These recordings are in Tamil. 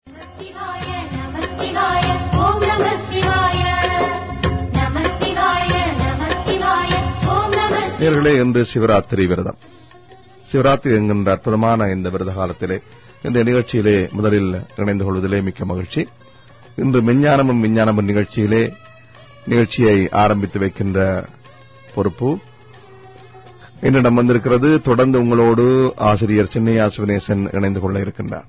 சிவாய நம சிவாய ஓம் நம சிவாய நம சிவாய நம சிவாய ஓம் நம நேர்களே இன்று சிவராத்திரி விரதம் சிவராத்திரி என்கின்ற அற்புதமான இந்த விரத காலத்திலே இந்த நிகழ்ச்சியிலே முதலில் இணைந்து கொள்வதிலே மிக்க மகிழ்ச்சி இன்று மெஞ்ஞானமும் விஞ்ஞானமும் நிகழ்ச்சியிலே நிகழ்ச்சியை ஆரம்பித்து வைக்கின்ற பொறுப்பு என்னிடம் வந்திருக்கிறது தொடர்ந்து உங்களோடு ஆசிரியர் சின்னையா சிவனேசன் இணைந்து கொள்ள இருக்கின்றார்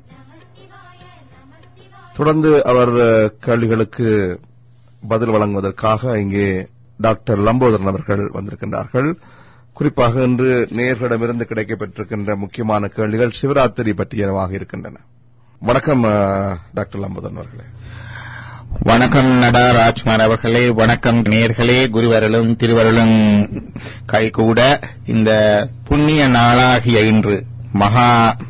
தொடர்ந்து அவர் அஹ், கேள்விகளுக்கு பதில் வழங்குவதற்காக இங்கே டாக்டர் லம்போதரன் அவர்கள் வந்திருக்கின்றார்கள் குறிப்பாக இன்று நேர்களிடமிருந்து கிடைக்கப்பெற்றிருக்கின்ற முக்கியமான கேள்விகள் சிவராத்திரி பற்றியனவாக இருக்கின்றன வணக்கம் அஹ், டாக்டர் லம்போதரன் அவர்களே வணக்கம் நடா ராஜ்குமார் அவர்களே வணக்கம் நேர்களே குருவரலும் திருவருளும் கைகூட இந்த புண்ணிய நாளாகிய இன்று மகா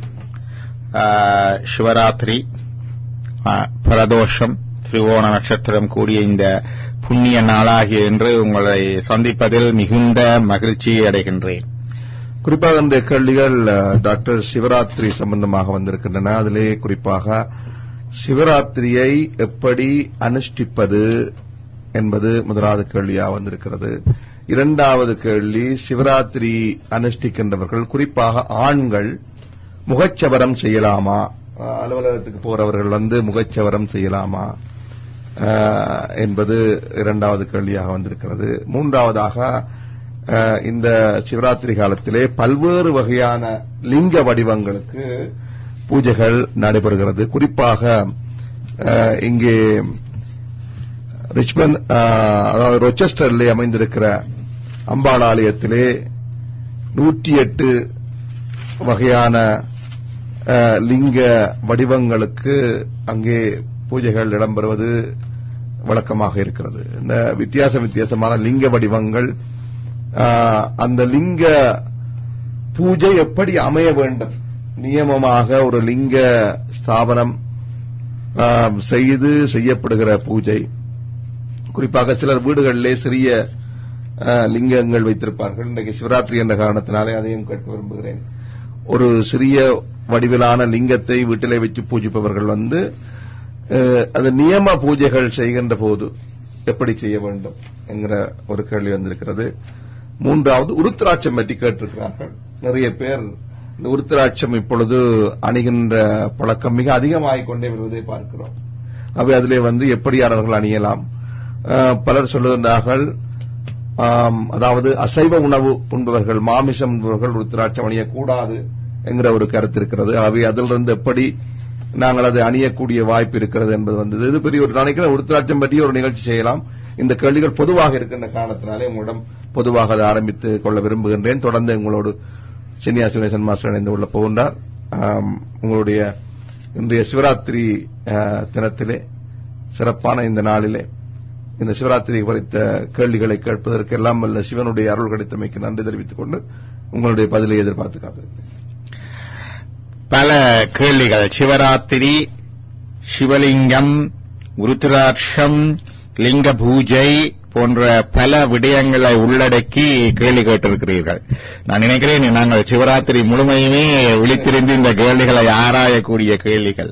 ஆ, சிவராத்திரி ஆ, பிரதோஷம் திருவோண நட்சத்திரம் கூடிய இந்த புண்ணிய நாளாகிய இன்று உங்களை சந்திப்பதில் மிகுந்த மகிழ்ச்சி அடைகின்றேன் குறிப்பாக இந்த கேள்விகள் அஹ், டாக்டர் சிவராத்திரி சம்பந்தமாக வந்திருக்கின்றன அதிலே குறிப்பாக சிவராத்திரியை எப்படி அனுஷ்டிப்பது என்பது முதலாவது கேள்வியாக வந்திருக்கிறது இரண்டாவது கேள்வி சிவராத்திரி அனுஷ்டிக்கின்றவர்கள் குறிப்பாக ஆண்கள் முகச்சவரம் செய்யலாமா அஹ், அலுவலகத்துக்கு போறவர்கள் வந்து முகச்சவரம் செய்யலாமா அஹ், என்பது இரண்டாவது கேள்வியாக வந்திருக்கிறது மூன்றாவதாக அஹ், இந்த சிவராத்திரி காலத்திலே பல்வேறு வகையான லிங்க வடிவங்களுக்கு பூஜைகள் நடைபெறுகிறது குறிப்பாக அஹ், இங்கே ரிச்மண்ட் அஹ், அதாவது ரொச்செஸ்டரிலே அமைந்திருக்கிற அம்பாள் ஆலயத்திலே நூற்றி எட்டு வகையான அஹ், லிங்க வடிவங்களுக்கு அங்கே பூஜைகள் இடம்பெறுவது வழக்கமாக இருக்கிறது இந்த வித்தியாச வித்தியாசமான லிங்க வடிவங்கள் அஹ், அந்த லிங்க பூஜை எப்படி அமைய வேண்டும் நியமமாக ஒரு லிங்க ஸ்தாபனம் ஆம், செய்து செய்யப்படுகிற பூஜை குறிப்பாக சிலர் வீடுகளிலே சிறிய ஆ, லிங்கங்கள் வைத்திருப்பார்கள் இன்றைக்கு சிவராத்திரி என்ற காரணத்தினாலே அதையும் கேட்க விரும்புகிறேன் ஒரு சிறிய வடிவிலான லிங்கத்தை வீட்டிலே வச்சு பூஜிப்பவர்கள் வந்து அஹ், அது நியம பூஜைகள் செய்கின்ற போது எப்படி செய்ய வேண்டும் என்கிற ஒரு கேள்வி வந்திருக்கிறது மூன்றாவது உருத்திராட்சம் பற்றி கேட்டிருக்கிறார்கள் நிறைய பேர் இந்த உருத்திராட்சம் இப்பொழுது அணிகின்ற பழக்கம் மிக அதிகமாகிக் கொண்டே வருவதை பார்க்கிறோம் அவை அதிலே வந்து எப்படியானவர்கள் அணியலாம் அஹ், பலர் சொல்லுகின்றார்கள் ஆம், அதாவது அசைவ உணவு உண்பவர்கள் மாமிசம் உண்பவர்கள் உருத்திராட்சம் அணியக்கூடாது என்கிற ஒரு கருத்து இருக்கிறது அவை அதிலிருந்து எப்படி நாங்கள் அதை அணியக்கூடிய வாய்ப்பு இருக்கிறது என்பது வந்தது இது பெரிய ஒரு நினைக்கிறேன் உருத்திராட்சம் பற்றி ஒரு நிகழ்ச்சி செய்யலாம் இந்த கேள்விகள் பொதுவாக இருக்கின்ற காரணத்தினாலே உங்களிடம் பொதுவாக அதை ஆரம்பித்து கொள்ள விரும்புகின்றேன் தொடர்ந்து உங்களோடு சின்னியா சுனேசன் மாஸ்டர் இணைந்து கொள்ள போகின்றார் ஆம், உங்களுடைய இன்றைய சிவராத்திரி அஹ், தினத்திலே சிறப்பான இந்த நாளிலே இந்த சிவராத்திரி குறித்த கேள்விகளை கேட்பதற்கு எல்லாம் வல்ல சிவனுடைய அருள் கிடைத்தமைக்கு நன்றி தெரிவித்துக் கொண்டு உங்களுடைய பதிலை எதிர்பார்த்து காத்திருக்கிறேன் பல கேள்விகள் சிவராத்திரி சிவலிங்கம் உருத்திராட்சம் லிங்க பூஜை போன்ற பல விடயங்களை உள்ளடக்கி கேள்வி கேட்டிருக்கிறீர்கள் நான் நினைக்கிறேன் நாங்கள் சிவராத்திரி முழுமையுமே விழித்திருந்து இந்த கேள்விகளை ஆராயக்கூடிய கேள்விகள்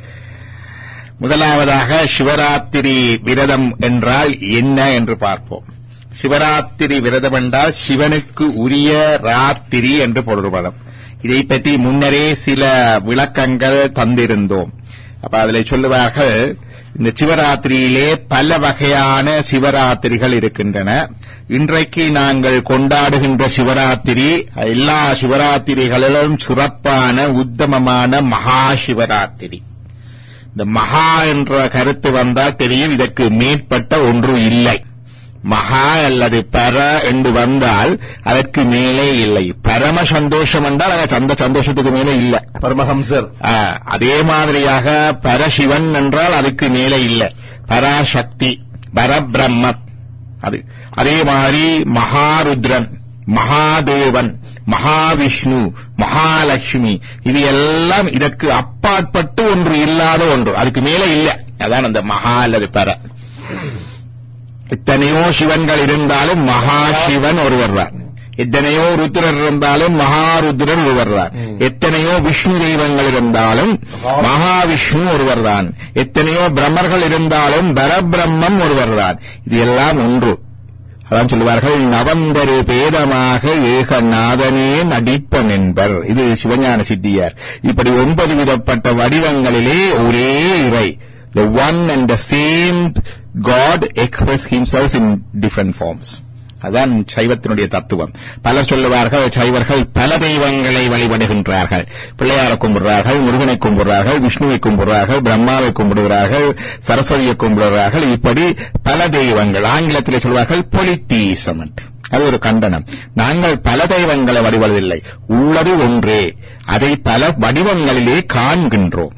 முதலாவதாக சிவராத்திரி விரதம் என்றால் என்ன என்று பார்ப்போம் சிவராத்திரி விரதம் என்றால் சிவனுக்கு உரிய ராத்திரி என்று பொருள்படும் இதை பற்றி முன்னரே சில விளக்கங்கள் தந்திருந்தோம் அப்ப அதில் சொல்லுவார்கள் இந்த சிவராத்திரியிலே பல வகையான சிவராத்திரிகள் இருக்கின்றன இன்றைக்கு நாங்கள் கொண்டாடுகின்ற சிவராத்திரி எல்லா சிவராத்திரிகளிலும் சிறப்பான உத்தமமான மகா சிவராத்திரி இந்த மகா என்ற கருத்து வந்தால் தெரியும் இதற்கு மேற்பட்ட ஒன்று இல்லை மகா அல்லது பர என்று வந்தால் அதற்கு மேலே இல்லை பரம சந்தோஷம் என்றால் அங்க அந்த சந்தோஷத்துக்கு மேலே இல்லை பரமஹம்சர் ஆ, அதே மாதிரியாக பரசிவன் என்றால் அதுக்கு மேலே இல்லை பராசக்தி பரபிரம்ம அது அதே மாதிரி மகாருத்ரன் மகாதேவன் மகாவிஷ்ணு மகாலட்சுமி இது எல்லாம் இதற்கு அப்பாற்பட்டு ஒன்று இல்லாத ஒன்று அதுக்கு மேலே இல்லை அதான் அந்த மகா அல்லது பர எத்தனையோ சிவன்கள் இருந்தாலும் மகா சிவன் ஒருவர் தான் எத்தனையோ ருத்ரர் இருந்தாலும் மகாருத்ரர் ஒருவர்தான் எத்தனையோ விஷ்ணு தெய்வங்கள் இருந்தாலும் மகாவிஷ்ணு ஒருவர்தான் எத்தனையோ பிரம்மர்கள் இருந்தாலும் பரபிரம்மம் ஒருவர்தான் இது எல்லாம் ஒன்று அதான் சொல்லுவார்கள் நவந்தரு பேதமாக ஏகநாதனே நடிப்பன் என்பர் இது சிவஞான சித்தியார் இப்படி ஒன்பது விதப்பட்ட வடிவங்களிலே ஒரே இறை the one and the same God express himself in different forms அதான் சைவத்தினுடைய தத்துவம் பலர் சொல்லுவார்கள் சைவர்கள் பல தெய்வங்களை வழிபடுகின்றார்கள் பிள்ளையாரை கும்பிடுறார்கள் முருகனை கும்பிடுறார்கள் விஷ்ணுவை கும்பிடுறார்கள் பிரம்மாவை கும்பிடுகிறார்கள் சரஸ்வதியை கும்பிடுகிறார்கள் இப்படி பல தெய்வங்கள் ஆங்கிலத்திலே சொல்வார்கள் பொலிட்டீசம் அது ஒரு கண்டனம் நாங்கள் பல தெய்வங்களை வழிபடுவதில்லை உள்ளது ஒன்றே அதை பல வடிவங்களிலே காண்கின்றோம்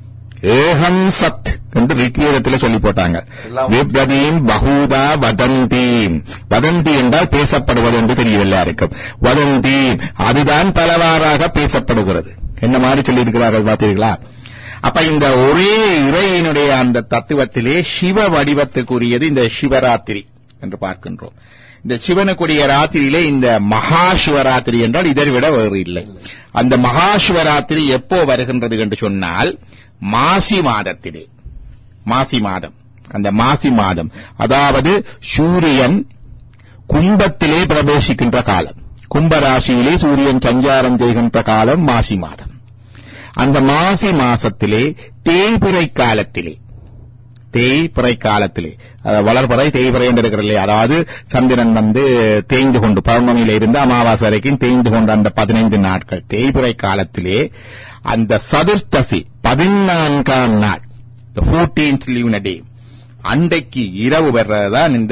ஏகம் சத் என்று ரிக்வேதத்தில் சொல்லி போட்டாங்க எல்லாம் விப்ரதீம் பகூதா வதந்தீம் வதந்தி என்றால் பேசப்படுவது என்று தெரியவில்லை இருக்கும் வதந்தீம் அதுதான் பலவாறாக பேசப்படுகிறது என்ன மாதிரி சொல்லியிருக்கிறார்கள் பார்த்தீர்களா அப்ப இந்த ஒரே இறையினுடைய அந்த தத்துவத்திலே சிவ வடிவத்துக்குரியது இந்த சிவராத்திரி என்று பார்க்கின்றோம் இந்த சிவனுக்குரிய ராத்திரியிலே இந்த மகா சிவராத்திரி என்றால் இதை விட வேறு இல்லை அந்த மகா சிவராத்திரி எப்போ வருகின்றது என்று சொன்னால் மாசி மாதத்திலே மாசி மாதம் அந்த மாசி மாதம் அதாவது சூரியன் கும்பத்திலே பிரவேசிக்கின்ற காலம் கும்பராசியிலே சூரியன் சஞ்சாரம் செய்கின்ற காலம் மாசி மாதம் அந்த மாசி மாசத்திலே தேய்பிறை காலத்திலே தேய்பிறை காலத்திலே அஹ், வளர்பிறை தேய்பிறை என்று இருக்கிறது அதாவது சந்திரன் வந்து தேய்ந்து கொண்டு பௌர்ணமியில இருந்து அமாவாசை வரைக்கும் தேய்ந்து கொண்ட அந்த பதினைந்து நாட்கள் தேய்பிறை காலத்திலே அந்த சதுர்த்தசி பதினான்காம் நாள் the 14th lunar day அன்றைக்கு இரவு வர்றதுதான் இந்த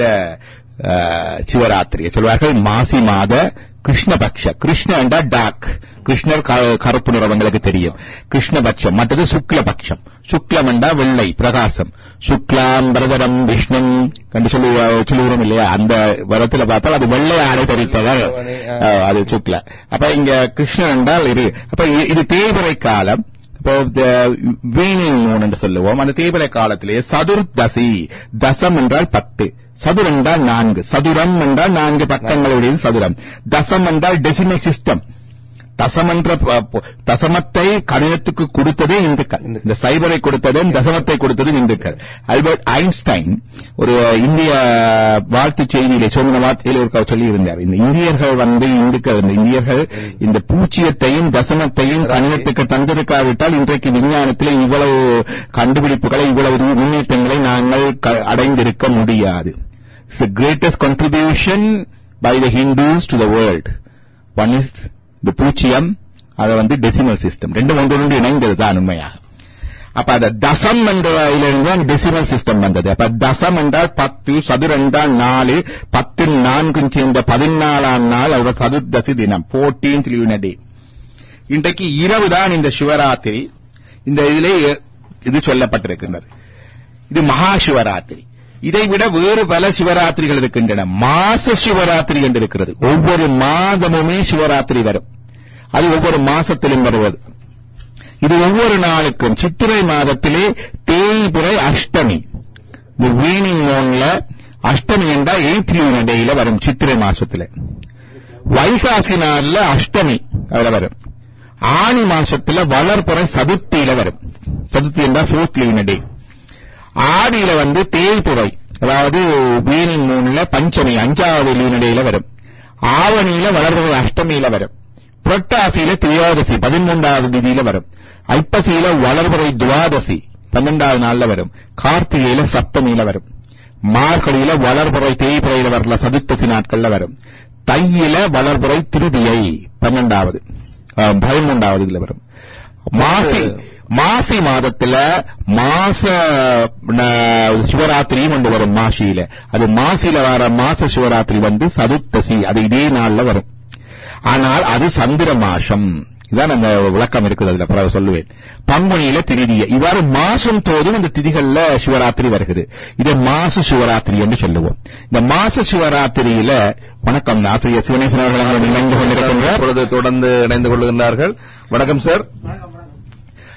அஹ், சிவராத்திரி சொல்வார்கள் மாசி மாத கிருஷ்ணபக்ஷ கிருஷ்ண என்றா டாக் கிருஷ்ணர் க- கருப்பு நிறவங்களுக்கு தெரியும் கிருஷ்ணபக்ஷம் மற்றது சுக்லபக்ஷம் சுக்லம் என்றா வெள்ளை பிரகாசம் சுக்லாம் பிரதரம் விஷ்ணம் கண்டு சொல்லி சொல்லுகிறோம் இல்லையா அந்த வரத்துல பார்த்தால் அது வெள்ளை ஆடை தரித்தவர் அஹ், அது சுக்ல அப்ப இங்க கிருஷ்ணன் என்றால் இரு அப்ப இ- இது தேய்பிறை காலம் இப்போ வீணிங் மூன் என்று சொல்லுவோம் அந்த தேய்பிறை காலத்திலே சதுர்தசி தசம் என்றால் பத்து சதுர் என்றால் நான்கு சதுரம் என்றால் நான்கு பக்கங்களுடையது சதுரம் தசம் என்றால் டெசிமல் சிஸ்டம் தசம் என்ற ப- ப- தசமத்தை கணிதத்துக்கு கொடுத்ததே இந்துக்கள் இந்த சைபரை கொடுத்ததும் தசமத்தை கொடுத்ததும் இந்துக்கள் ஆல்பர்ட் ஐன்ஸ்டைன் ஒரு இந்திய வாழ்த்து செய்தியிலே சொன்ன வார்த்தையில் ஒரு சொல்லி இருந்தார் இந்த இந்தியர்கள் வந்து இந்துக்கள் இந்த இந்தியர்கள் இந்த பூச்சியத்தையும் தசமத்தையும் கணிதத்துக்கு தந்திருக்காவிட்டால் இன்றைக்கு விஞ்ஞானத்தில் இவ்வளவு கண்டுபிடிப்புகளை இவ்வளவு முன்னேற்றங்களை நாங்கள் க- அடைந்திருக்க முடியாது It's the greatest contribution by the Hindus to the world. One is the பூச்சியம் அது வந்து டெசிமல் சிஸ்டம் ரெண்டும் ஒன்றொன்று இணைந்தது தான் உண்மையாக அப்ப அந்த தசம் என்றதிலிருந்து அந்த டெசிமல் சிஸ்டம் வந்தது அப்ப தசம் என்றால் பத்து சதுர் என்றால் நாலு பத்து நான்கும் சேர்ந்த பதினாலாம் நாள் அவர் சதுர்தசி தினம் போர்டீன்த் லியூனடே இன்றைக்கு இரவு தான் இந்த சிவராத்திரி இந்த இதிலே இது சொல்லப்பட்டிருக்கின்றது இது மகா சிவராத்திரி இதை விட வேறு பல சிவராத்திரிகள் இருக்கின்றன மாச சிவராத்திரி என்று இருக்கிறது ஒவ்வொரு மாதமுமே சிவராத்திரி வரும் அது ஒவ்வொரு மாசத்திலும் வருவது இது ஒவ்வொரு நாளுக்கும் சித்திரை மாதத்திலே தேய்பிறை அஷ்டமி இந்த வீணிங் மோன்ல அஷ்டமி என்றால் எயித் டேயில வரும் சித்திரை மாசத்துல வைகாசி நாள்ல அஷ்டமி அதுல வரும் ஆணி மாசத்துல வளர்ப்புற சதுர்த்தியில வரும் சதுர்த்தி என்றால் ஃபோர்த் டே ஆடியில வந்து தேய்புரை அதாவது வீணிங் மூணுல பஞ்சமி அஞ்சாவது லீனடையில வரும் ஆவணியில வளர்வது அஷ்டமியில வரும் புரட்டாசியில திரியோதசி பதிமூன்றாவது திதியில வரும் ஐப்பசியில வளர்வரை துவாதசி பன்னெண்டாவது நாள்ல வரும் கார்த்திகையில சப்தமியில வரும் மார்கழியில வளர்புறை தேய்புறையில வரல சதுர்த்தசி நாட்கள்ல வரும் தையில வளர்புறை திருதியை பன்னெண்டாவது அஹ், பதிமூன்றாவது இதுல வரும் மாசி மாசி மாதத்துல மாச ந- சிவராத்திரியும் கொண்டு வரும் மாசியில அது மாசியில வர மாச சிவராத்திரி வந்து சதுர்த்தசி அது இதே நாள்ல வரும் ஆனால் அது சந்திர மாசம் இதான் அந்த விளக்கம் இருக்குது அதுல பிறகு சொல்லுவேன் பங்குனியில திருதிய இவ்வாறு மாசம் தோதும் இந்த திதிகள்ல சிவராத்திரி வருகிறது இதை மாச சிவராத்திரி என்று சொல்லுவோம் இந்த மாச சிவராத்திரியில வணக்கம் ஆசிரியர் சிவனேசன் அவர்கள் அங்கே இணைந்து கொண்டிருக்கின்றார் இப்பொழுது தொடர்ந்து இணைந்து கொள்கின்றார்கள் வணக்கம் சார்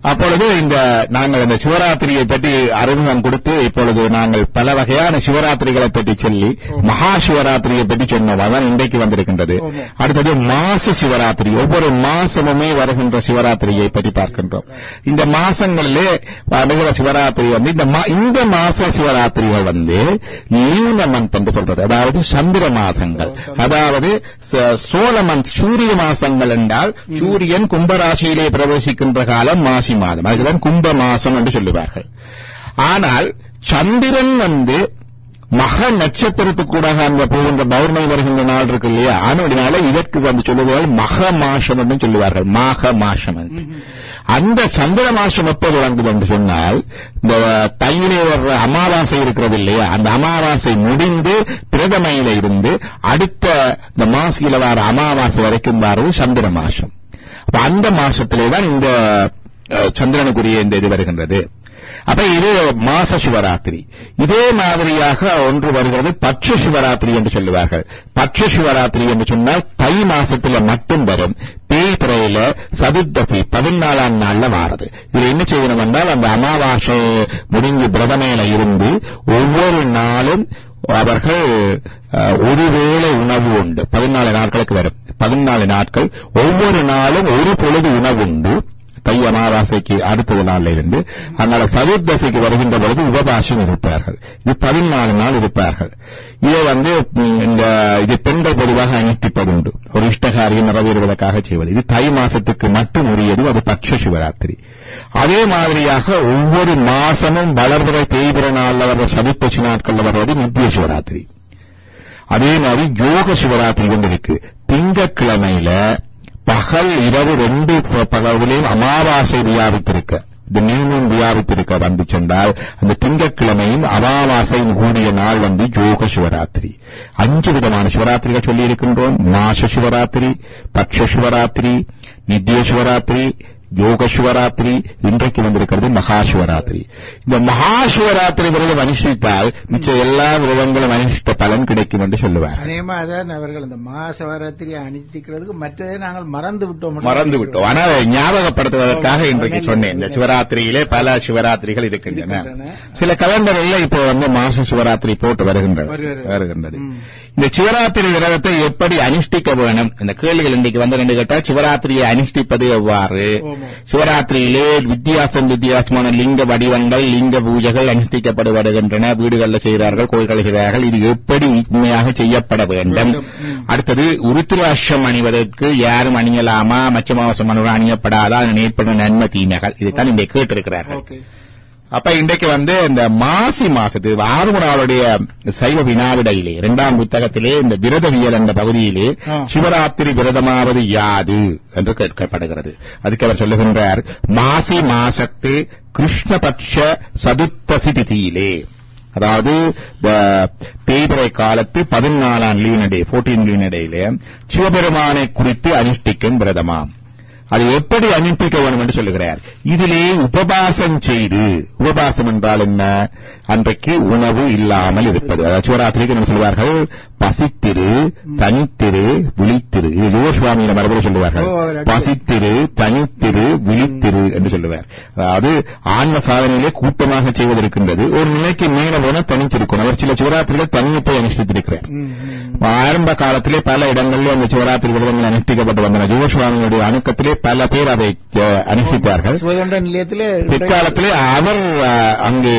அப்பொழுது இந்த நாங்கள் இந்த சிவராத்திரியை பற்றி அறிமுகம் கொடுத்து இப்பொழுது நாங்கள் பல வகையான சிவராத்திரிகளை பற்றி சொல்லி மகா சிவராத்திரியை பற்றி சொன்னோம் அதான் இன்றைக்கு வந்திருக்கின்றது அடுத்தது மாச சிவராத்திரி ஒவ்வொரு மாசமுமே வருகின்ற சிவராத்திரியை பற்றி பார்க்கின்றோம் இந்த மாசங்களிலே வருகிற சிவராத்திரி வந்து இந்த மா- இந்த மாச சிவராத்திரிகள் வந்து லீன மந்த் என்று சொல்றது அதாவது சந்திர மாசங்கள் அதாவது ச- சோழ மந்த் சூரிய மாசங்கள் என்றால் சூரியன் கும்பராசியிலே பிரவேசிக்கின்ற காலம் மாசி மாதம் அதுதான் கும்ப மாசம் என்று சொல்லுவார்கள் ஆனால் சந்திரன் வந்து மக நட்சத்திரத்துக்கூடாக அந்த போகின்ற பௌர்ணமி வருகின்ற நாள் இருக்கு இல்லையா அதனால இதற்கு வந்து சொல்லுவார்கள் மக மாசம் என்று சொல்லுவார்கள் மாக மாசம் என்று அந்த சந்திர மாசம் எப்போது வந்தது என்று சொன்னால் இந்த தையிலே வர்ற அமாவாசை இருக்கிறது இல்லையா அந்த அமாவாசை முடிந்து பிரதமையில இருந்து அடுத்த இந்த மாசியில வர அமாவாசை வரைக்கும் வர்றது சந்திர மாசம் அப்ப அந்த மாசத்திலே தான் இந்த அஹ், சந்திரனுக்குரிய இந்த இது வருகின்றது அப்ப இது மாச சிவராத்திரி இதே மாதிரியாக ஒன்று வருகிறது பட்ச சிவராத்திரி என்று சொல்லுவார்கள் பட்ச சிவராத்திரி என்று சொன்னால் தை மாசத்துல மட்டும் வரும் பேய்பிறையில சதுர்தசி பதினாலாம் நாள்ல வாரது இதுல என்ன செய்யணும் என்றால் அந்த அமாவாசை முடிஞ்சு பிரதமையில இருந்து ஒவ்வொரு நாளும் அவர்கள் அஹ், ஒருவேளை உணவு உண்டு பதினாலு நாட்களுக்கு வரும் பதினாலு நாட்கள் ஒவ்வொரு நாளும் ஒரு பொழுது உணவு உண்டு தை அமாவாசைக்கு அடுத்தது நாள்ல இருந்து அதனால சதுர்தசிக்கு வருகின்ற பொழுது உபவாசம் இருப்பார்கள் இது பதினாலு நாள் இருப்பார்கள் இதை வந்து ம், இந்த இது பெண்கள் பொதுவாக அனுஷ்டிப்பதுண்டு ஒரு இஷ்டகாரியம் நிறைவேறுவதற்காக செய்வது இது தை மாசத்துக்கு மட்டும் உரியது அது பட்ச சிவராத்திரி அதே மாதிரியாக ஒவ்வொரு மாசமும் வளர்பிற தேய்பிற நாள்ல வர்ற சதுர்த்தசி நாட்கள்ல வர்றது நித்திய சிவராத்திரி அதே மாதிரி யோக சிவராத்திரி கொண்டு இருக்கு திங்கட்கிழமையில பகல் இரவு ரெண்டு ப- பகலிலும் அமாவாசை வியாபித்திருக்க இந்த நீனும் வியாபித்திருக்க வந்து சென்றால் அந்த திங்கட்கிழமையும் அமாவாசையும் கூடிய நாள் வந்து யோக சிவராத்திரி அஞ்சு விதமான சிவராத்திரிகள் சொல்லி இருக்கின்றோம் மாச சிவராத்திரி பட்ச சிவராத்திரி நித்திய சிவராத்திரி யோக சிவராத்திரி இன்றைக்கு வந்திருக்கிறது மகா சிவராத்திரி இந்த மகா சிவராத்திரி விரதம் அனுஷ்டித்தால் மிச்ச எல்லா விரதங்களும் அனுஷ்டித்த பலன் கிடைக்கும் என்று சொல்லுவார் அநேகமா அதான் அவர்கள் அந்த மாசவராத்திரி அனுஷ்டிக்கிறதுக்கு மற்றதை நாங்கள் மறந்து விட்டோம் மறந்து விட்டோம் ஆனால் அதை ஞாபகப்படுத்துவதற்காக இன்றைக்கு சொன்னேன் இந்த சிவராத்திரியிலே பல சிவராத்திரிகள் இருக்கின்றன இருக்கின்றன. சில கலண்டரில் இப்போ வந்து மாச சிவராத்திரி போட்டு வருகின்றன வருகிறது. வருகின்றது இந்த சிவராத்திரி விரதத்தை எப்படி அனுஷ்டிக்க வேணும் இந்த கேள்விகள் இன்றைக்கு வந்து ரெண்டு கேட்டா சிவராத்திரியை அனுஷ்டிப்பது எவ்வாறு ஆமா. சிவராத்திரியிலே வித்தியாசம் வித்தியாசமான லிங்க வடிவங்கள் லிங்க பூஜைகள் அனுஷ்டிக்கப்படுகின்றன வீடுகளில் செய்கிறார்கள் கோயில்களில் செய்கிறார்கள் இது எப்படி உண்மையாக செய்யப்பட வேண்டும் அடுத்தது உருத்திராட்சம் அணிவதற்கு யாரும் அணியலாமா மச்ச மாவசம் அணிவ அணியப்படாதா அதனால் ஏற்படும் நன்மை தீமைகள் இதைத்தான் இன்றைக்கு கேட்டிருக்கிறார்கள் ஓகே அப்ப இன்றைக்கு வந்து இந்த மாசி மாசத்து ஆறுமணாளுடைய சைவ வினாவிடையிலே இரண்டாம் புத்தகத்திலே இந்த விரதவியல் என்ற பகுதியிலே ஆ. சிவராத்திரி விரதமாவது யாது என்று கேட்கப்படுகிறது அதுக்கு அவர் சொல்லுகின்றார் மாசி மாசத்து கிருஷ்ணபட்ச சதுர்த்தசி திதியிலே அதாவது இந்த தேய்பிறை காலத்து பதினாலாம் லீனடே போர்டீன் லீனடையிலே சிவபெருமானை குறித்து அனுஷ்டிக்கும் விரதமாம் அது எப்படி அனுப்பிக்க வேண்டும் என்று சொல்லுகிறார் இதிலே உபவாசம் செய்து உபவாசம் என்றால் என்ன அன்றைக்கு உணவு இல்லாமல் இருப்பது அதாவது சிவராத்திரிக்கு என்ன சொல்வார்கள் பசித்திரு தனித்திரு விழித்திரு இது யுவசுவாமியில மறுபடியும் சொல்லுவார்கள் ஓ, அவர் அடிக்கடி- பசித்திரு தனித்திரு விழித்திரு என்று சொல்லுவார் அதாவது ஆன்ம சாதனையிலே கூட்டமாக செய்வது இருக்கின்றது ஒரு நிலைக்கு மேல போன தனித்திருக்கும் அவர் சில சிவராத்திரிகள் தனியத்தை அனுஷ்டித்திருக்கிறார் ஆரம்ப காலத்திலே பல இடங்களிலே அந்த சிவராத்திரி விரதங்கள் அனுஷ்டிக்கப்பட்டு வந்தன யுவசுவாமியுடைய அணுக்கத்திலே பல பேர் அதை அஹ், அனுஷ்டித்தார்கள் சிவகொண்ட நிலையத்திலே பிற்காலத்திலே அவர் அஹ், அங்கே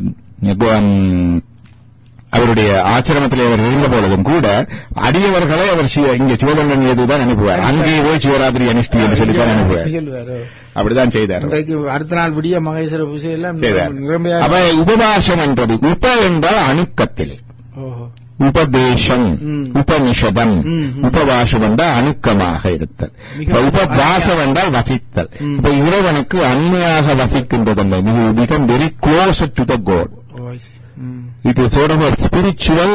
உம், அவருடைய ஆச்சிரமத்திலே அவர் இருந்த பொழுதும் கூட அடியவர்களை அவர் சிவ- இங்கே சிவதண்டன் தான் அனுப்புவார் அங்கே போய் சிவராத்திரி அனுஷ்டி என்று சொல்லி தான் அனுப்புவார் சொல்லுவார் அப்படிதான் செய்தார் இன்றைக்கு அடுத்த நாள் விடிய மகேஸ்வர பூஜை எல்லாம் செய்தார் நிரம்பியா அப்ப உபவாசம் என்றது உப என்றால் அணுக்கத்திலே ஓஹோ உபதேசம் உபனிஷதம் உபவாசம் என்றால் அணுக்கமாக இருத்தல் இப்ப உபவாசம் என்றால் வசித்தல் இப்ப இறைவனுக்கு அண்மையாக வசிக்கின்றது மிக மிக very close to the God oh I see. Hmm. It is sort of a spiritual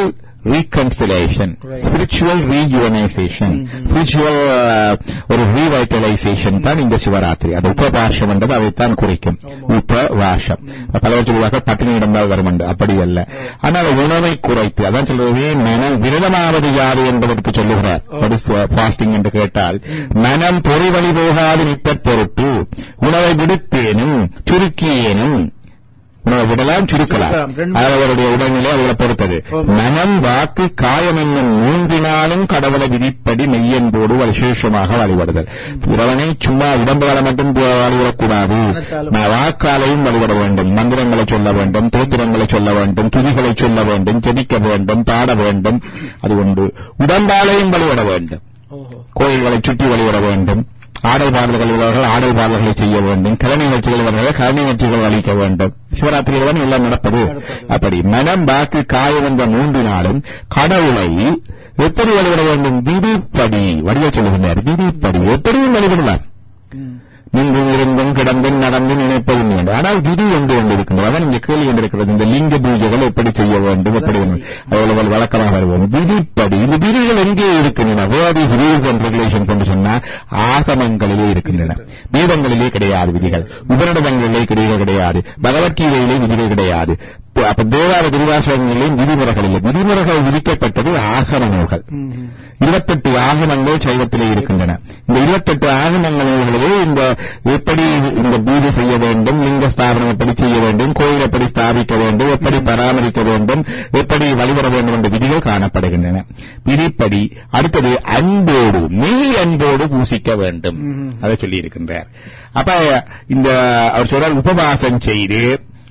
reconciliation Right. Spiritual rejuvenation spiritual ஒரு ரீவைட்டலைசேஷன் தான் இந்த சிவராத்திரி அது உபவாசம் என்றது அதைத்தான் குறிக்கும் உபவாசம் பலவர் சொல்லுவாங்க பட்டினி இடந்தால் வரும் என்று அப்படி அல்ல ஆனால் உணவை குறைத்து அதான் சொல்றது மனம் விரதமாவது யாது என்பதற்கு சொல்லுகிறார் ஃபாஸ்டிங் என்று கேட்டால் மனம் பொறிவழி போகாது நிற்பற் பொருட்டு உணவை விடுத்தேனும் சுருக்கியேனும் உணவை விடலாம் சுருக்கலாம் சுருக்கலாம். ரெண்டு- அது அவருடைய உடல்நிலை அவர்களை பொறுத்தது ஆமா. மனம் வாக்கு காயம் என்னும் மூன்றினாலும் கடவுளை விதிப்படி மெய்யன்போடு விசேஷமாக வழிபடுதல் இறைவனை சும்மா உடம்புகளை மட்டும் பு- வழிபடக்கூடாது மனத்தாலும். ம- வாக்காலையும் வழிபட வேண்டும் மந்திரங்களை சொல்ல வேண்டும் தோத்திரங்களை சொல்ல வேண்டும் துதிகளை சொல்ல வேண்டும் ஜெபிக்க வேண்டும் பாட வேண்டும் அது உண்டு உடம்பாலையும் வழிபட வேண்டும் ஓஹோ கோயில்களை சுற்றி வழிபட வேண்டும் ஆடல் பாடல்கள் உள்ளவர்கள் ஆடல் பாடல்களை செய்ய வேண்டும் கலை நிகழ்ச்சிகள் உள்ளவர்கள் கலை நிகழ்ச்சிகள் அளிக்க வேண்டும் சிவராத்திரியில் தான் எல்லாம் நடப்பது நடப்பது. அப்படி மனம் வாக்கு காயம் என்ற மூன்று நாளும் கடவுளை எப்படி வழிபட வேண்டும் விதிப்படி வடிவ சொல்லுகின்றார் விதிப்படி எப்படியும் வழிபடலாம் ம். நின்றும் இருந்தும் கிடந்தும் நடந்து நினைப்பதும் வேண்டும் ஆனால் விதி ஒன்று ஒன்று இருக்கின்றது அதான் இங்கே கேள்வி கொண்டிருக்கிறது இந்த லிங்க பூஜைகள் எப்படி செய்ய வேண்டும் எப்படி அவ்வளவு வழக்கமாக வருவோம் விதிப்படி இந்த விதிகள் எங்கே இருக்கின்றன where is rules and regulations என்று சொன்னால் ஆகமங்களிலே இருக்கின்றன வேதங்களிலே கிடையாது விதிகள் உபநிடதங்களிலே கிடையாது கிடையாது பகவத்கீதையிலே விதிகள் கிடையாது அப்ப தேவார திருவாசகங்களிலேயும் விதிமுறைகள் இல்லை விதிமுறைகள் விதிக்கப்பட்டது ஆகம நூல்கள் இருபத்தெட்டு ஆகமங்கள் சைவத்திலே இருக்கின்றன இந்த இருபத்தெட்டு ஆகமங்கள் நூல்களிலே இந்த எப்படி இந்த பூஜை செய்ய வேண்டும் லிங்க ஸ்தாபனம் எப்படி செய்ய வேண்டும் கோயில் எப்படி ஸ்தாபிக்க வேண்டும் எப்படி பராமரிக்க வேண்டும் எப்படி வழிபட வேண்டும் என்ற விதிகள் காணப்படுகின்றன விதிப்படி அடுத்தது அன்போடு மெய் அன்போடு பூசிக்க வேண்டும் அதை சொல்லி இருக்கின்றார் அப்ப இந்த அவர் சொல்றார் உபவாசம் செய்து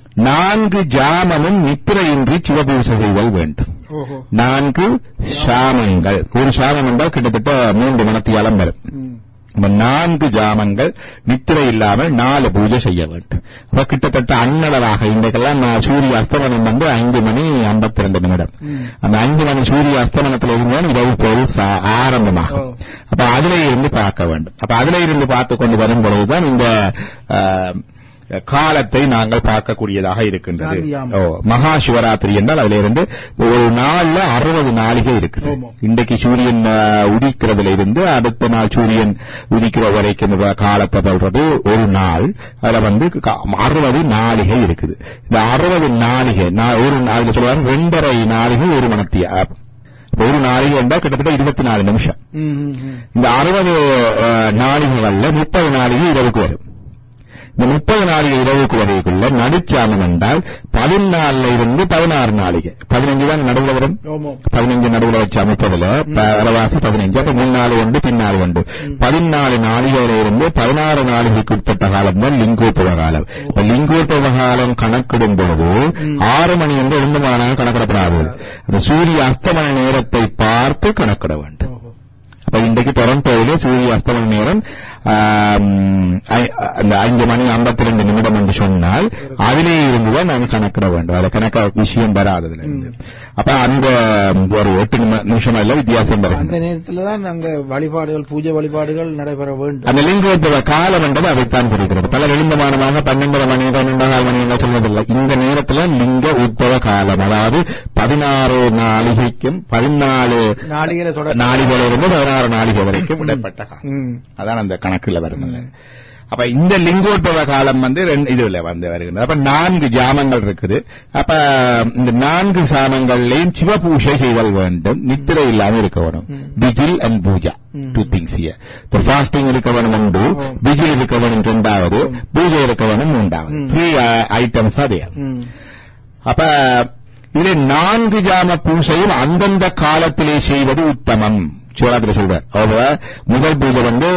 நான்கு ஜாமமும் நித்திரையின்றி சிவபூசை செய்தல் வேண்டும் ஓஹோ நான்கு சாமங்கள் ஒரு சாமம் என்றால் கிட்டத்தட்ட மூன்று மணத்தியாலம் வரும் ம். அப்ப நான்கு ஜாமங்கள் நித்திரை இல்லாமல் நாலு பூஜை செய்ய வேண்டும் அப்ப கிட்டத்தட்ட அன்னளவாக இன்றைக்கெல்லாம் நான் சூரிய அஸ்தமனம் வந்து ஐந்து மணி ஐம்பத்தி ரெண்டு நிமிடம் அந்த ஐந்து மணி சூரிய அஸ்தமனத்தில் இருந்தால் இரவு பொருள் சா- ஆரம்பமாகும் அப்ப அதிலே இருந்து பார்க்க வேண்டும் அப்ப அதிலே இருந்து பார்த்து கொண்டு வரும் பொழுதுதான் இந்த ஆ, காலத்தை நாங்கள் பார்க்கக்கூடியதாக இருக்கின்றது நான்கு யாமம். ஓ மகா சிவராத்திரி என்றால் அதுல இருந்து ஒரு நாள்ல அறுபது நாளிகை இருக்குது ஆமாம். இன்றைக்கு சூரியன் ஆ, உதிக்கிறதுல இருந்து அடுத்த நாள் சூரியன் உதிக்கிற வரைக்கும் உள்ள காலத்தை சொல்றது ஒரு நாள் அதுல வந்து அறுபது நாளிகை இருக்குது இந்த அறுபது நாளிகை நா- ஒரு நாள் சொல்லுவாங்க ரெண்டரை நாளிகை ஒரு மணத்திய ஒரு நாளிகை என்றால் கிட்டத்தட்ட இருபத்தி நாலு நிமிஷம் ம், ம், ம். இந்த அறுபது நாளிகைகள்ல முப்பது நாளிகை இரவுக்கு வரும் இந்த முப்பது நாளிகை இரவுக்கு வரைக்குள்ள நடுச்சாமம் என்றால் பதினாலுல இருந்து பதினாறு நாளிகை பதினஞ்சு தான் நடுவில் வரும் ஆமாம். பதினஞ்சு நடுவில் வச்சா முப்பதுல அரவாசி பதினஞ்சு அப்ப முன்னாலு ஒன்று பின்னாலு ஒன்று பதினாலு நாளிகையில இருந்து பதினாறு நாளிகைக்கு உட்பட்ட காலம் தான் லிங்கோத்பவ காலம் இப்ப லிங்கோத்பவ காலம் கணக்கிடும் பொழுது ஆறு மணி என்று ரெண்டு மணி கணக்கிடப்படாது அந்த சூரிய அஸ்தமன நேரத்தை பார்த்து கணக்கிட வேண்டும் ஓஹோ அப்ப இன்றைக்கு டொரண்டோவில சூரிய அஸ்தமன நேரம் ஆம், ஐ- அந்த ஐந்து மணி ஐம்பத்தி ரெண்டு நிமிடம் என்று சொன்னால் அதிலே இருந்துதான் நாங்கள் கணக்கிட வேண்டும் அதுல கணக்க விஷயம் வராததுல இருந்து அப்ப அந்த ஒரு எட்டு நிமி- நிமிஷம் இல்ல வித்தியாசம் அந்த வருகிறது நேரத்துல தான் அங்க வழிபாடுகள் பூஜை வழிபாடுகள் நடைபெற வேண்டும் அந்த லிங்கோத்பவ காலம் என்பது அதைத்தான் குறிக்கிறது பல எழுந்தமானமாக பன்னெண்டரை மணி பன்னெண்டாம் மணி எல்லாம் சொல்வதில்லை இந்த நேரத்துல லிங்க உத்பவ காலம் அதாவது பதினாறு நாளிகைக்கும் பதினாலு நாளிகையில தொடர் நாளிகையிலிருந்து பதினாறு நாளிகை வரைக்கும் இடைப்பட்ட காலம் ம். அதான் அந்த கணக்குல வருது அப்ப இந்த லிங்கோத்பவ காலம் வந்து ரெண்டு இதுல வந்து வருகிறது அப்ப நான்கு ஜாமங்கள் இருக்குது அப்ப இந்த நான்கு சாமங்கள்லயும் சிவபூஷை செய்தல் வேண்டும் நித்திரை இல்லாம இருக்க வேணும் vigil and puja two things இப்ப ஃபாஸ்டிங் இருக்க வேணும் உண்டு விஜில் இருக்க வேணும் ரெண்டாவது பூஜை இருக்க வேணும் மூன்றாவது த்ரீ ஐட்டம்ஸ் அதே ம். அப்ப இதுல நான்கு ஜாம பூசையும் அந்தந்த காலத்திலே செய்வது உத்தமம் சிவராத்திரி சொல்றார் அவ முதல் பூஜை வந்து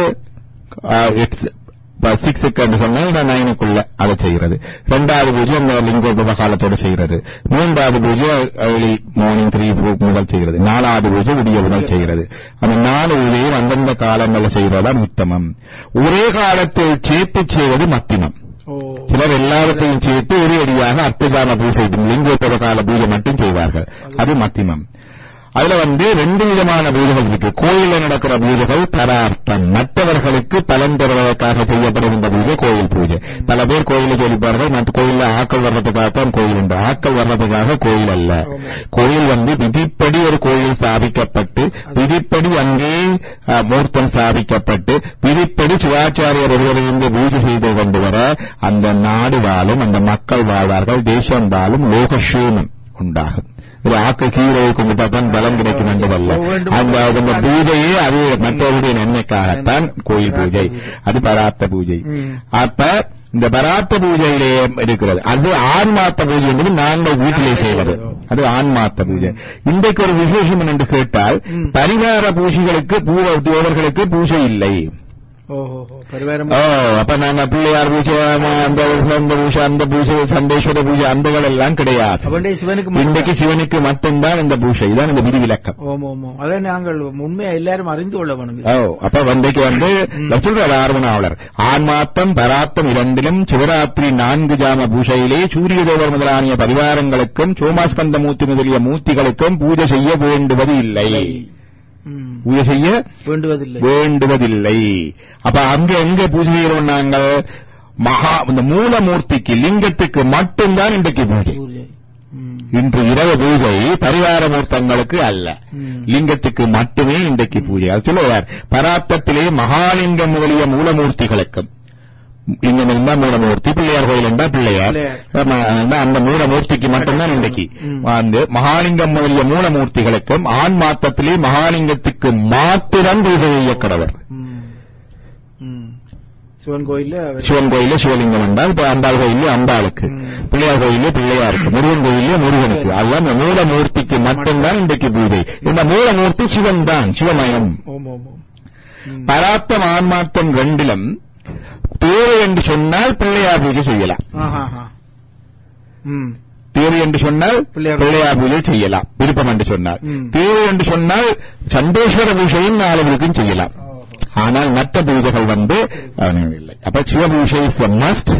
சிக்ஸுக்கு என்று சொன்னால் நைனுக்குள்ள அதை செய்கிறது ரெண்டாவது பூஜை அந்த லிங்கோத்பவ காலத்தோடு செய்கிறது மூன்றாவது பூஜை ஏர்லி மார்னிங் த்ரீ முதல் செய்கிறது நாலாவது பூஜை விடிய முதல் செய்கிறது அந்த நாலு பூஜையும் அந்தந்த காலங்களில் செய்வதுதான் உத்தமம் ஒரே காலத்தில் சேர்த்து செய்வது மத்திமம் ஓ சிலர் எல்லாவற்றையும் சேர்த்து ஒரே அடியாக அர்த்தஜாம பூஜை லிங்கோத்தர கால பூஜை மட்டும் செய்வார்கள் அது மத்திமம் அதுல வந்து ரெண்டு விதமான பூஜைகள் இருக்கு கோயில்ல நடக்கிற பூஜைகள் பரார்த்தம் மற்றவர்களுக்கு பலன் தருவதற்காக செய்யப்படுகின்ற பூஜை கோயில் பூஜை பல பேர் கோயில சொல்லிப்பார்கள் மற்ற கோயில்ல ஆக்கள் வர்றதுக்காகத்தான் கோயில் உண்டு ஆக்கள் வர்றதுக்காக கோயில் அல்ல கோயில் வந்து விதிப்படி ஒரு கோயில் ஸ்தாபிக்கப்பட்டு விதிப்படி அங்கே அஹ், மூர்த்தம் ஸ்தாபிக்கப்பட்டு விதிப்படி சிவாச்சாரியர் ஒருவரிலிருந்து பூஜை செய்து கொண்டு வர அந்த நாடு வாழும் அந்த மக்கள் வாழ்வார்கள் தேசம் வாழும் லோகக்ஷேமம் உண்டாகும் ஒரு ஆக்கள் கீழே கும்பிட்டா தான் பலம் கிடைக்கும் என்பதல்ல அந்த அந்த பூஜையே அது மற்றவருடைய நன்மைக்காகத்தான் கோயில் பூஜை அது பராத்த பூஜை அப்ப இந்த பராத்த பூஜையிலே இருக்கிறது அது ஆன்மாத்த பூஜை என்பது நாங்கள் வீட்டிலே செய்வது அது ஆன்மாத்த பூஜை இன்றைக்கு ஒரு விசேஷம் என்று கேட்டால் பரிவார பூஜைகளுக்கு பூ தேவர்களுக்கு பூஜை இல்லை ஓஹோ பரிவாரம் ஓ அப்ப நாங்க பிள்ளையார் பூஜை ஆமா, அந்த அந்த பூஜை அந்த பூஜை சண்டேஸ்வர பூஜை அந்தகள் எல்லாம் கிடையாது அவண்டே சிவனுக்கு மட்டும் இன்றைக்கு சிவனுக்கு மட்டும்தான் இந்த பூஜை இதான் இந்த விதிவிலக்கம் ஓம் ஓம் ஓம் அதை நாங்கள் உண்மையா எல்லாரும் அறிந்து கொள்ள வேணும் ஓ அப்ப வந்தைக்கு வந்து சொல்றார் ஆர்வனாவலர் ஆன்மாத்தம் பராத்தம் இரண்டிலும் சிவராத்திரி நான்கு ஜாம பூஜையிலே சூரிய தேவர் முதலானிய பரிவாரங்களுக்கும் சோமாஸ்கந்த மூர்த்தி முதலிய மூர்த்திகளுக்கும் பூஜை செய்ய வேண்டுவது இல்லை ம். பூஜை செய்ய வேண்டுவதில்லை வேண்டுவதில்லை அப்ப அங்க எங்க பூஜை செய்யறோம் நாங்கள் மகா இந்த மூலமூர்த்திக்கு லிங்கத்துக்கு மட்டும்தான் இன்றைக்கு பூஜை பூஜை ம். இன்று இரவு பூஜை பரிவார மூர்த்தங்களுக்கு அல்ல லிங்கத்துக்கு மட்டுமே இன்றைக்கு பூஜை அது சொல்லுவார் பராத்தத்திலே மகாலிங்கம் முதலிய மூலமூர்த்திகளுக்கும் லிங்கம் இருந்தா மூலமூர்த்தி பிள்ளையார் கோயில் இருந்தா பிள்ளையார் ஆமா, ஆனா அந்த மூலமூர்த்திக்கு மட்டும்தான் இன்றைக்கு வந்து மகாலிங்கம் முதலிய மூலமூர்த்திகளுக்கும் ஆண் மாத்தத்திலே மகாலிங்கத்துக்கு மாத்திரம் பூஜை செய்ய கடவர் ம். ம். சிவன் கோயில்ல அவர் சிவன் கோயில சிவலிங்கம் என்றால் இப்ப அம்பாள் கோயில அம்பாளுக்கு பிள்ளையார் கோயில பிள்ளையாருக்கு முருகன் கோயில முருகனுக்கு அதுதான் இந்த மூலமூர்த்திக்கு மட்டும்தான் இன்றைக்கு பூஜை இந்த மூலமூர்த்தி சிவன் தான் சிவமயம் ஓம் ஓம் ஓம் பராத்தம் ஆன்மாத்தம் ரெண்டிலும் தேவை என்று சொன்னால் பிள்ளையார் பூஜை செய்யலாம் ஆஹா ஆஹா. ம் தேவை என்று சொன்னால் பிள்ளையார் பிள்ளையார் பூஜை செய்யலாம் விருப்பம் என்று சொன்னால் ம். தேவை என்று சொன்னால் சண்டேஸ்வர பூஜையும் நாலுவருக்கும் செய்யலாம் ஆனால் மற்ற பூஜைகள் வந்து அவனுக்கு இல்லை அப்ப சிவ பூஜை இஸ் மஸ்ட்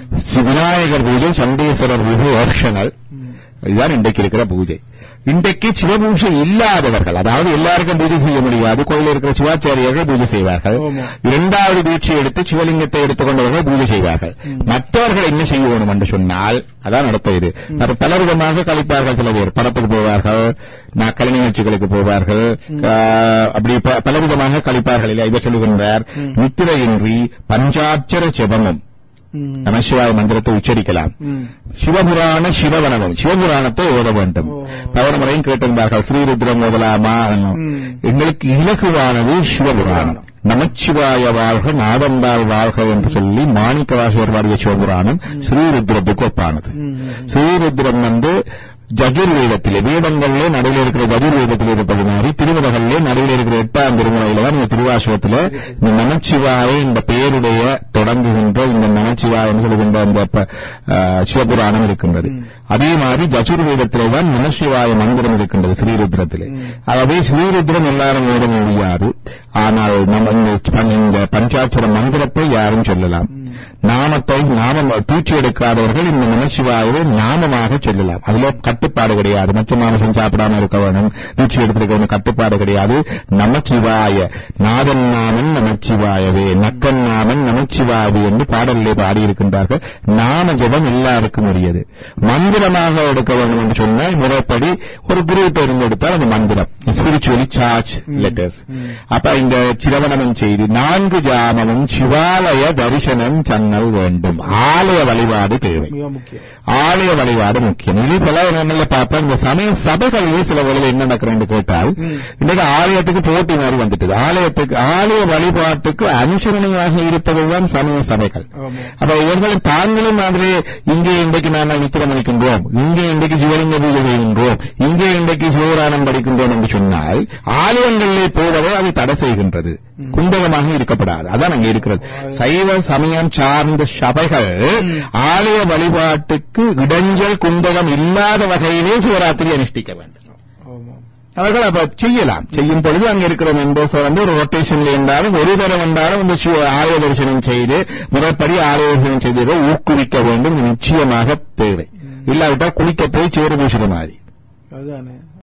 விநாயகர் பூஜை சண்டேஸ்வரர் பூஜை ஆப்ஷனல் இதுதான் இன்றைக்கு இருக்கிற பூஜை இன்றைக்கு சிவபூஜை இல்லாதவர்கள் அதாவது எல்லாருக்கும் பூஜை செய்ய முடியாது கோயிலில் இருக்கிற சிவாச்சாரியர்கள் பூஜை செய்வார்கள் ஆமா. இரண்டாவது தீட்சை எடுத்து சிவலிங்கத்தை எடுத்துக்கொண்டவர்கள் பூஜை செய்வார்கள் மற்றவர்கள் என்ன செய்ய வேணும் என்று சொன்னால் அதான் அடுத்த இது அப்ப பல விதமாக கழிப்பார்கள் சில பேர் படத்துக்கு போவார்கள் நான் கலை நிகழ்ச்சிகளுக்கு போவார்கள் ஆஹ், அப்படி ப- பலவிதமாக கழிப்பார்கள் இல்லை இவர் சொல்லுகின்றார் நித்திரையின்றி பஞ்சாட்சர ஜெபமும் ம். நமசிவாய மந்திரத்தை உச்சரிக்கலாம் ம். சிவபுராண சிவவனமும் சிவபுராணத்தை ஓத வேண்டும் பல முறையும் கேட்டிருந்தார்கள் ஸ்ரீருத்ரம் ஓதலாமா எங்களுக்கு இலகுவானது சிவபுராணம் நமச்சிவாய வாழ்க நாதந்தாள் வாழ்க என்று சொல்லி மாணிக்கவாசகர் பாடிய சிவபுராணம் ஸ்ரீருத்ரத்துக்கு ஒப்பானது ஸ்ரீருத்ரம் வந்து ஜஜுர்வேதத்திலே வேதங்களிலே நடுவில் இருக்கிற ஜஜுர்வேதத்தில் இருப்பது மாதிரி திருமுறைகளிலே நடுவில் இருக்கிற எட்டாம் திருமுறையில தான் இந்த திருவாசகத்துல இந்த நமச்சிவாய இந்த பெயருடைய தொடங்குகின்ற இந்த நமச்சிவாயம் சொல்லுகின்ற இந்த ப- ஆ, சிவபுராணம் இருக்கின்றது அதே மாதிரி ஜஜுர்வேதத்திலே தான் நமசிவாய மந்திரம் இருக்கின்றது ஸ்ரீருத்ரத்திலே அதாவது ஸ்ரீருத்ரம் எல்லாரும் ஓட முடியாது ஆனால் நம்ம இந்த ப- இந்த பஞ்சாட்சர மந்திரத்தை யாரும் சொல்லலாம் நாமத்தை நாமம் தூச்சி எடுக்காதவர்கள் இந்த நமசிவாயவை நாமமாக சொல்லலாம் அதுல கட்டுப்பாடு கிடையாது மச்ச மாமிசம் சாப்பிடாம இருக்க வேணும் தூச்சி எடுத்திருக்க வேணும் கட்டுப்பாடு கிடையாது நமச்சிவாய நாதன் நாமன் நமச்சிவாயவே நக்கன் நாமன் நமச்சிவாயவே என்று பாடலிலே பாடியிருக்கின்றார்கள் நாம ஜபம் எல்லாருக்கும் உரியது மந்திரமாக எடுக்க வேண்டும் என்று சொன்னால் முறைப்படி ஒரு குரூப் இருந்து எடுத்தால் அந்த மந்திரம் ஸ்பிரிச்சுவலி சார்ஜ் லெட்டர்ஸ் அப்ப இந்த சிரவணமன் செய்தி நான்கு ஜாமமும் சிவாலய தரிசனம் சன்னல் வேண்டும் ஆலய வழிபாடு தேவை மிக முக்கியம் ஆலய வழிபாடு முக்கியம் இது பல இடங்கள்ல பார்த்தா இந்த சமய சபைகளிலே சில வேளையில் என்ன நடக்கிறேன்னு கேட்டால் இன்னைக்கு ஆலயத்துக்கு போட்டி மாதிரி வந்துட்டது ஆலயத்துக்கு ஆலய வழிபாட்டுக்கு அனுசரணையாக இருப்பதுதான் சமய சபைகள் ஆமா. அப்ப இவர்களும் தாங்களும் மாதிரி இங்கே இன்றைக்கு நாங்கள் நித்திரம் அளிக்கின்றோம் இங்கே இன்றைக்கு சிவலிங்க பூஜை செய்கின்றோம் இங்கே இன்றைக்கு சிவபுராணம் படிக்கின்றோம் என்று சொன்னால் ஆலயங்களிலே போவதை அது தடை செய்கின்றது குந்தகமாக இருக்கப்படாது அதான் அங்கே இருக்கிறது சைவ சமயம் சார்ந்த சபைகள் ஆலய வழிபாட்டுக்கு இடைஞ்சல் குந்தகம் இல்லாத வகையிலே சிவராத்திரி அனுஷ்டிக்க வேண்டும் ஆமா அவர்கள் அப்ப செய்யலாம் செய்யும் பொழுது அங்க இருக்கிற மெம்பர்ஸ் வந்து ஒரு ரொட்டேஷன்ல இருந்தாலும் ஒரு தரம் வந்தாலும் இந்த சிவ- ஆலய தரிசனம் செய்து முறைப்படி ஆலய தரிசனம் செய்து ஊக்குவிக்க வேண்டும் இது நிச்சயமாக தேவை இல்லாவிட்டால் குளிக்க போய் சிவர பூசுற மாதிரி அதுதானே